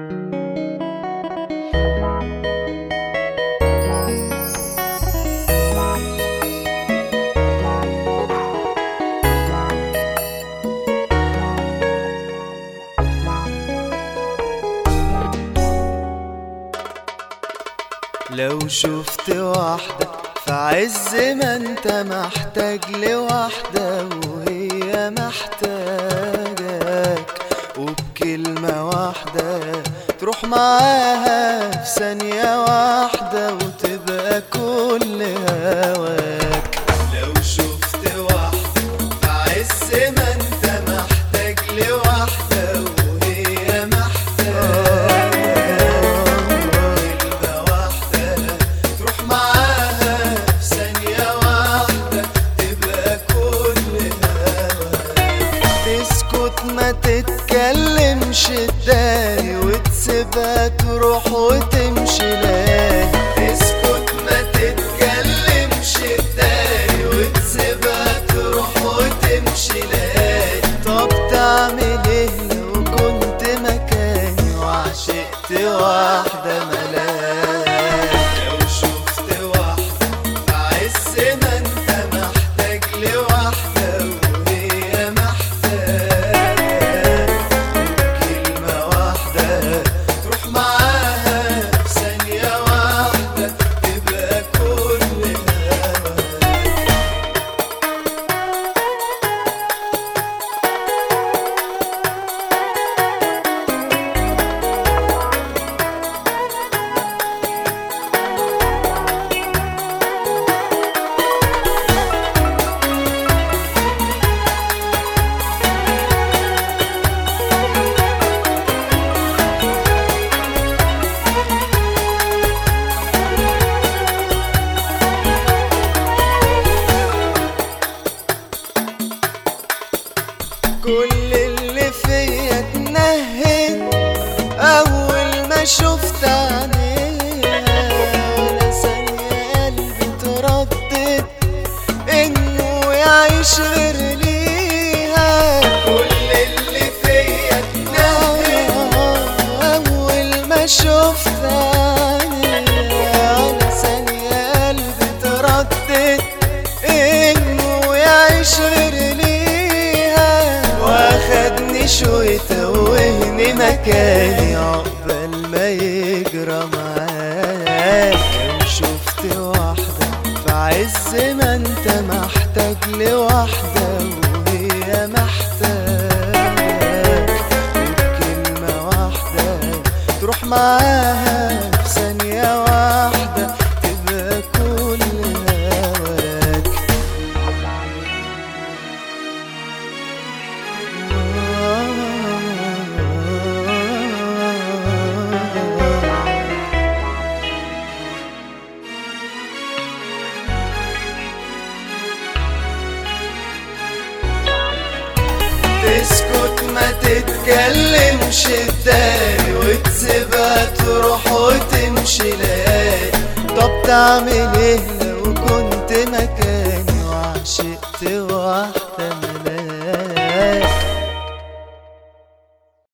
لو شفت واحدة في عز ما انت محتاج لواحدة وهي محتاجك وبكلمة واحدة تروح معاها في ثانية واحدة وتبقى كل هواك لو شفت واحدة في عز ما انت محتاج لواحدة وهي محتاجك كلمة واحدة تروح معاها في ثانية واحدة تبقى كل هواك تسكت ما تتكلمش تداري وتسيبها تروح وتمشي لاني تسكت ما تتكلمش تداري وتسيبها تروح وتمشي لاني طب تعمل ايه لو كنت مكاني وعشقت واحدة ملاك لو شفت واحدة في عز ما انت محتاج لواحدة وهي محتاجة كلمة واحدة تروح معاها في ثانية واحدة تبقى كل هواك كل اللي فيا اتنهد اول ما شفت عينيها ولا ثانية قلبي تردد انه يعيش غير ليها كل اللي فيا اتنهد اول ما شفت عينيها ولا ثانية قلبي تردد انه يعيش غير ليها واخدني شوية توهني مكاني عقبال ما يجرى معاك لو شفت واحدة في عز ما انت محتاج لواحدة وهي محتاج كلمة واحدة تروح معاها في ثانية واحدة تبقى كل هواك تسكت ما تتكلمش تاني وتسيبها تروح وتمشي لاني طب تعمل ايه